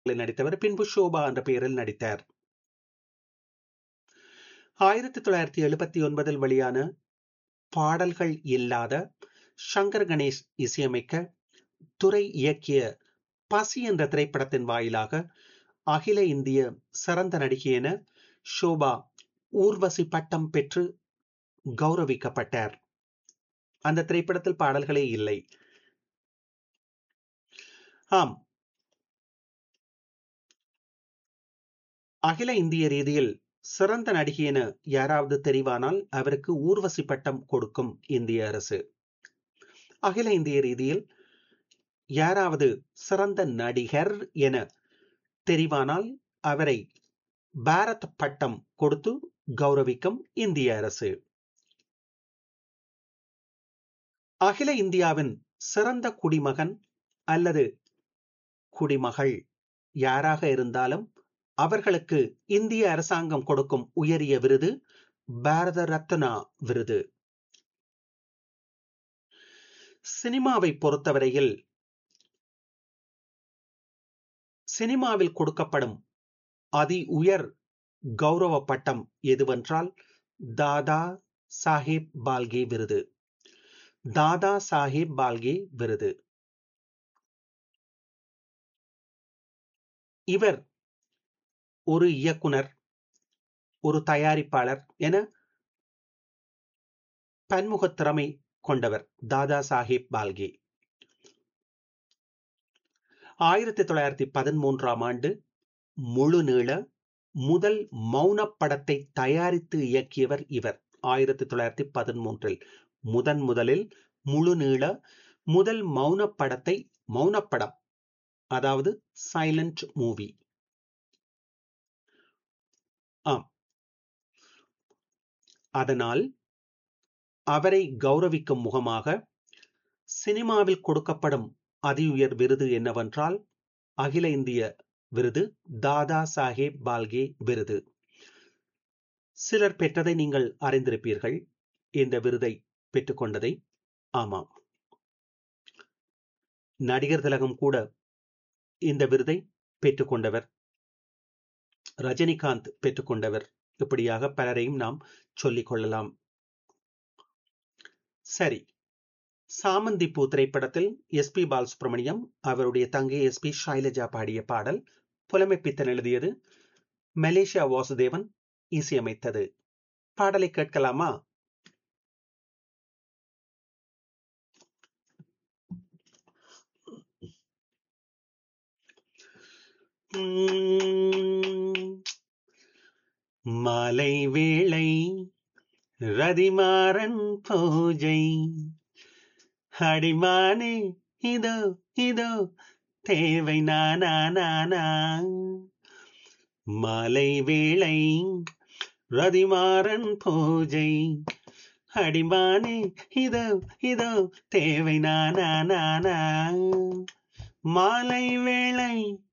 நடித்தவர் பின்பு ஷோபா என்ற பெயரில் நடித்தார் ஆயிரத்தி தொள்ளாயிரத்தி எழுபத்தி ஒன்பதில் வெளியான பாடல்கள் இல்லாத சங்கர் கணேஷ் இசையமைக்க துறை இயக்கிய பசி என்ற திரைப்படத்தின் வாயிலாக அகில இந்திய சிறந்த நடிகை என ஷோபா ஊர்வசி பட்டம் பெற்று கௌரவிக்கப்பட்டார் அந்த திரைப்படத்தில் பாடல்களே இல்லை ஆம் அகில இந்திய ரீதியில் சிறந்த நடிகை என யாராவது தெரிவானால் அவருக்கு ஊர்வசி பட்டம் கொடுக்கும் இந்திய அரசு அகில இந்திய ரீதியில் யாராவது சிறந்த நடிகர் என தெரிவானால் அவரை பாரத் பட்டம் கொடுத்து கௌரவிக்கும் இந்திய அரசு அகில இந்தியாவின் சிறந்த குடிமகன் அல்லது குடிமகள் யாராக இருந்தாலும் அவர்களுக்கு இந்திய அரசாங்கம் கொடுக்கும் உயரிய விருது பாரத ரத்னா விருது சினிமாவை பொறுத்தவரையில் சினிமாவில் கொடுக்கப்படும் அதி உயர் கௌரவ பட்டம் எதுவென்றால் தாதா சாஹேப் பால்கே விருது தாதா சாஹேப் பால்கே விருது இவர் ஒரு இயக்குனர் ஒரு தயாரிப்பாளர் என பன்முக திறமை கொண்டவர் தாதா சாஹேப் பால்கே ஆயிரத்தி தொள்ளாயிரத்தி பதிமூன்றாம் ஆண்டு முழு நீள முதல் மௌன படத்தை தயாரித்து இயக்கியவர் இவர் ஆயிரத்தி தொள்ளாயிரத்தி பதிமூன்றில் முதன் முதலில் முழு நீள முதல் மௌன படத்தை மௌனப்படம் அதாவது சைலண்ட் மூவி ஆம் அதனால் அவரை கௌரவிக்கும் முகமாக சினிமாவில் கொடுக்கப்படும் அதி உயர் விருது என்னவென்றால் அகில இந்திய விருது தாதா சாஹேப் பால்கே விருது சிலர் பெற்றதை நீங்கள் அறிந்திருப்பீர்கள் இந்த விருதை பெற்றுக்கொண்டதை ஆமாம் நடிகர் திலகம் கூட இந்த விருதை பெற்றுக்கொண்டவர் ரஜினிகாந்த் பெற்றுக்கொண்டவர் இப்படியாக பலரையும் நாம் சொல்லிக் கொள்ளலாம் சரி சாமந்தி பூ திரைப்படத்தில் எஸ் பி பாலசுப்ரமணியம் அவருடைய தங்கை எஸ் பி ஷைலஜா பாடிய பாடல் புலமைப்பித்தன் எழுதியது மலேசியா வாசுதேவன் இசையமைத்தது பாடலை கேட்கலாமா மாலை வேளை ரதிமாறன் பூஜை அடிமானே இதோ இதோ தேவை நானா நானா மாலை வேளை ரதிமாறன் பூஜை அடிமானே இதோ இதோ தேவை நானா நானா மாலை வேளை